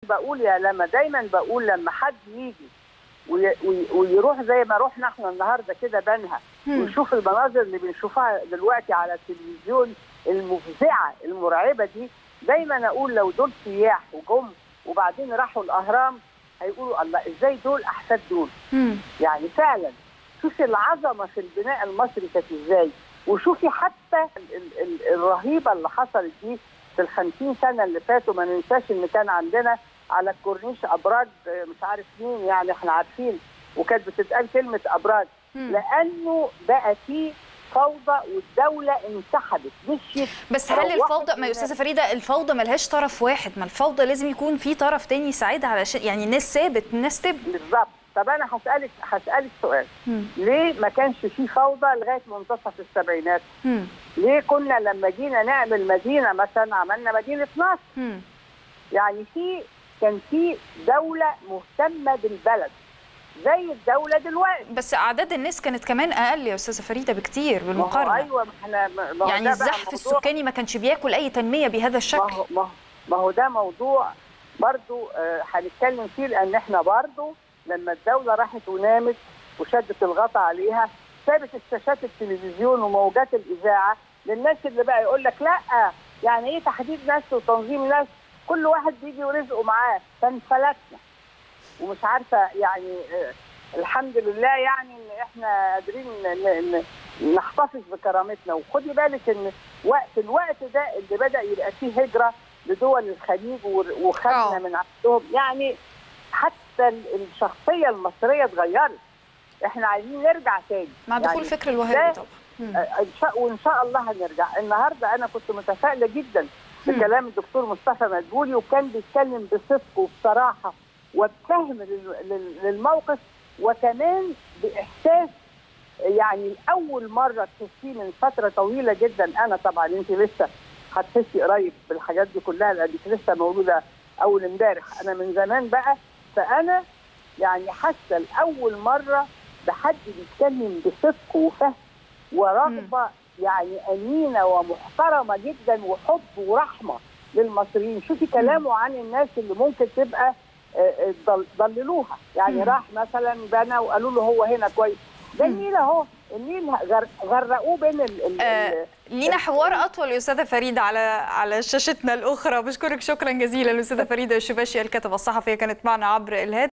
بقول يا لما دايما بقول لما حد يجي وي- وي- ويروح زي ما رحنا احنا النهارده كده بنها مم. ونشوف المناظر اللي بنشوفها دلوقتي على التلفزيون المفزعه المرعبه دي دايما اقول لو دول سياح وجم وبعدين راحوا الاهرام هيقولوا الله ازاي دول احساد دول مم. يعني فعلا شوفي العظمه في البناء المصري كانت ازاي وشوفي حتى ال- ال- ال- الرهيبه اللي حصلت دي في الخمسين سنه اللي فاتوا ما ننساش ان كان عندنا على الكورنيش ابراج آه، مش عارف مين يعني احنا عارفين وكانت بتتقال كلمه ابراج مم. لانه بقى في فوضى والدوله انسحبت مشيت بس هل روحت الفوضى ما يا هناك. استاذه فريده الفوضى ملهاش طرف واحد ما الفوضى لازم يكون في طرف تاني يساعدها علشان يعني الناس ثابت الناس تبني بالظبط طب انا هسالك هسالك سؤال مم. ليه ما كانش في فوضى لغايه منتصف السبعينات مم. ليه كنا لما جينا نعمل مدينه مثلا عملنا مدينه نصر مم. يعني في كان في دوله مهتمه بالبلد زي الدوله دلوقتي بس اعداد الناس كانت كمان اقل يا استاذه فريده بكتير ما هو بالمقارنه ايوه ما احنا ما ما هو يعني ده بقى الزحف موضوع- السكاني ما كانش بياكل اي تنميه بهذا ما الشكل هو ما هو- ما هو ده موضوع برضو آه، هنتكلم فيه لان احنا برضو لما الدوله راحت ونامت وشدت الغطا عليها سابت الشاشات التلفزيون وموجات الاذاعه للناس اللي بقى يقول لك لا يعني ايه تحديد نسل وتنظيم نسل كل واحد بيجي ورزقه معاه فانفلتنا ومش عارفه يعني آه، الحمد لله يعني ان احنا قادرين ن- ن- نحتفظ بكرامتنا وخدي بالك ان وقت الوقت ده اللي بدا يبقى فيه هجره لدول الخليج ور- وخدنا آه. من عندهم يعني حتى ال- الشخصيه المصريه اتغيرت احنا عايزين نرجع تاني مع دخول يعني فكر الوهابي ده- طبعا مم. آه، إن شاء وان شاء الله هنرجع النهارده انا كنت متفائله جدا بكلام الدكتور مصطفى مدبولي وكان بيتكلم بصدق وبصراحه وبفهم لل- لل- للموقف وكمان باحساس يعني اول مره تحسيه من فتره طويله جدا انا طبعا انت لسه هتحسي قريب بالحاجات دي كلها لانك لسه مولوده اول امبارح انا من زمان بقى فانا يعني حاسه لاول مره بحد بيتكلم بصدق وفهم ورغبه يعني امينه ومحترمه جدا وحب ورحمه للمصريين شوفي كلامه عن الناس اللي ممكن تبقى آه، آه، ضل- ضللوها يعني مم. راح مثلا بنى وقالوا له هو هنا كويس ده مم. النيل اهو النيل غر- غرقوه بين ال ال آه، ال- لينا حوار اطول يا استاذه فريده على على شاشتنا الاخرى بشكرك شكرا جزيلا الاستاذه فريده الشباشي الكاتبه الصحفيه كانت معنا عبر الهاتف